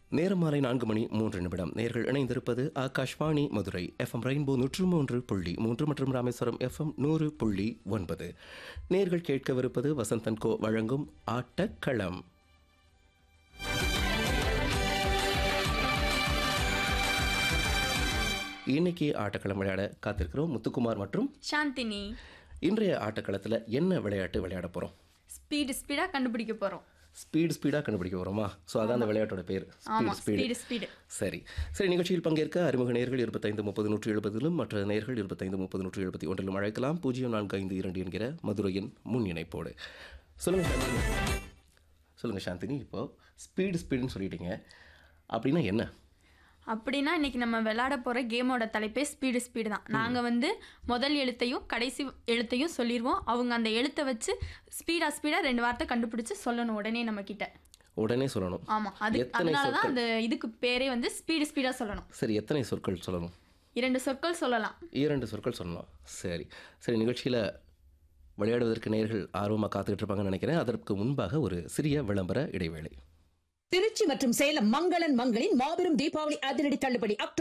நேரம் மாலை நான்கு மணி மூன்று நிமிடம் நேர்கள் இணைந்திருப்பது ஆகாஷ்வாணி மதுரை எஃப்எம் ரெயின்போ நூற்று மூன்று புள்ளி மூன்று மற்றும் ராமேஸ்வரம் எஃப்எம் நூறு புள்ளி ஒன்பது நேர்கள் கேட்கவிருப்பது வசந்தன் கோ வழங்கும் ஆட்டக்களம் இன்னைக்கு ஆட்டக்களம் விளையாட காத்திருக்கிறோம் முத்துக்குமார் மற்றும் சாந்தினி இன்றைய ஆட்டக்களத்தில் என்ன விளையாட்டு விளையாட போகிறோம் ஸ்பீடு ஸ்பீடாக கண்டுபிடிக்க போகிறோம் ஸ்பீடு ஸ்பீடாக கண்டுபிடிக்க போகிறோமா ஸோ அதான் அந்த விளையாட்டோட பேர் ஆமா ஸ்பீடு ஸ்பீடு ஸ்பீடு சரி சரி நிகழ்ச்சியில் பங்கேற்க அறிமுக நேர்கள் இருபத்தைந்து முப்பது நூற்றி எழுபதிலும் மற்ற நேர்கள் இருபத்தைந்து முப்பது நூற்றி எழுபத்தி ஒன்றிலும் அழைக்கலாம் பூஜ்ஜியம் நான்கு ஐந்து இரண்டு என்கிற மதுரையின் முன் இணைப்போடு சொல்லுங்கள் சாந்தினி சொல்லுங்கள் சாந்தினி இப்போ ஸ்பீடு ஸ்பீடுன்னு சொல்லிட்டீங்க அப்படின்னா என்ன அப்படின்னா இன்னைக்கு நம்ம விளையாட போகிற கேமோட தலைப்பே ஸ்பீடு ஸ்பீடு தான் நாங்கள் வந்து முதல் எழுத்தையும் கடைசி எழுத்தையும் சொல்லிடுவோம் அவங்க அந்த எழுத்தை வச்சு ஸ்பீடாக ஸ்பீடாக ரெண்டு வார்த்தை கண்டுபிடிச்சு சொல்லணும் உடனே நம்ம கிட்ட உடனே சொல்லணும் ஆமாம் அது எத்தனை அதனால தான் சொற்கள் அந்த இதுக்கு பேரே வந்து ஸ்பீடு ஸ்பீடாக சொல்லணும் சரி எத்தனை சொற்கள் சொல்லணும் இரண்டு சொற்கள் சொல்லலாம் இரண்டு சொற்கள் சொல்லணும் சரி சரி நிகழ்ச்சியில் விளையாடுவதற்கு நேர்கள் ஆர்வமாக காத்துக்கிட்டு இருப்பாங்கன்னு நினைக்கிறேன் அதற்கு முன்பாக ஒரு சிறிய விளம்பர இடைவேளை திருச்சி மற்றும் சேலம் மங்களன் மங்களின் மாபெரும் தீபாவளி அதிரடி தள்ளுபடி அக்டோபர்